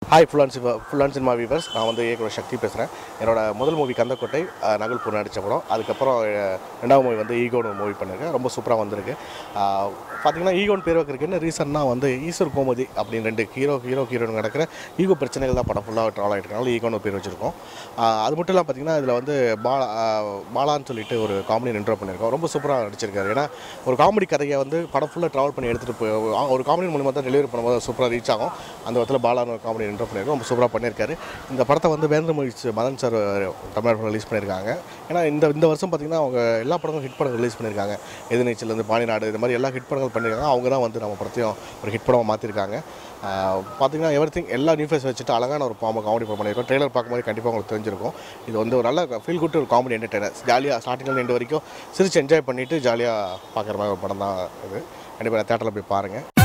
hi full and Siva full and cinema viewers நான் வந்து இயக்குனர் சக்தி பேசுகிறேன் என்னோட முதல் மூவி கந்தக்கோட்டை அஹ், நகுல்பூர் நடித்த படம் அதுக்கப்புறம் அஹ், ரெண்டாவது மூவி வந்து ஈகோன்னு ஒரு மூவி பண்ணியிருக்கேன் ரொம்ப சூப்பராக வந்திருக்கு அஹ், பார்த்தீங்கன்னா ஈகோன் பேர் வைக்கிறதுக்கு என்ன ரீசன்னா வந்து ஈஸ்வர் கோமதி அப்படின்னு ரெண்டு ஹீரோ ஹீரோ ஹீரோயின் நடக்கிற ஈகோ பிரச்சனைகள் தான் படம் ஃபுல்லாக ட்ராவல் ஆகிட்டு ஈகோன்னு ஒரு பேர் வச்சுருக்கோம் அஹ், அது மட்டும் இல்லாமல் பார்த்தீங்கன்னா இதில் வந்து பாலா அஹ், பாலான்னு சொல்லிட்டு ஒரு காமெடி இன்ட்ரோ பண்ணியிருக்கோம் ரொம்ப சூப்பராக நடிச்சிருக்காரு ஏன்னா ஒரு காமெடி கதையை வந்து படம் ஃபுல்லாக ட்ராவல் பண்ணி எடுத்துகிட்டு போய் ஒரு காமெடி மூலியமாக தான் டெலிவரி பண்ணும்போது சூப்பராக ரீச் ஆகும் அந்த விதத்தில் பாலான்னு ஒரு காமெடி இன்ட்ரோ பண்ணியிருக்கோம் ரொம்ப சூப்பராக பண்ணியிருக்காரு இந்த படத்தை வந்து வேந்திர மூவிஸ் மதன் சார் தமிழ்நாட்டில் ரிலீஸ் பண்ணியிருக்காங்க ஏன்னா இந்த இந்த வருஷம் பார்த்தீங்கன்னா அவங்க எல்லா படங்களும் ஹிட் படங்கள் ரிலீஸ் பண்ணியிருக்காங்க எதிர்நீச்சலேருந்து பாணிநாடு இது மாதிரி எல்லா ஹிட் படங்கள் பண்ணியிருக்காங்க அவங்க தான் வந்து நம்ம படத்தையும் ஒரு ஹிட் படமாக மாற்றிருக்காங்க பார்த்தீங்கன்னா எவ்ரி திங் எல்லா நியூ ஃபேஸ் வச்சுட்டு அழகான ஒரு பாம்பு காமெடி படம் பண்ணியிருக்கோம் ட்ரெய்லர் பார்க்கும்போது கண்டிப்பாக உங்களுக்கு தெரிஞ்சிருக்கும் இது வந்து ஒரு நல்ல ஃபீல் குட் ஒரு காமெடி என்டர்டைனர் ஜாலியாக ஸ்டார்டிங்லேருந்து எண்டு வரைக்கும் சிரிச்சு என்ஜாய் பண்ணிவிட்டு ஜாலியாக பார்க்குற மாதிரி ஒரு படம் தான் இது கண்டிப்பாக தேட்டரில் போய் பாருங்கள்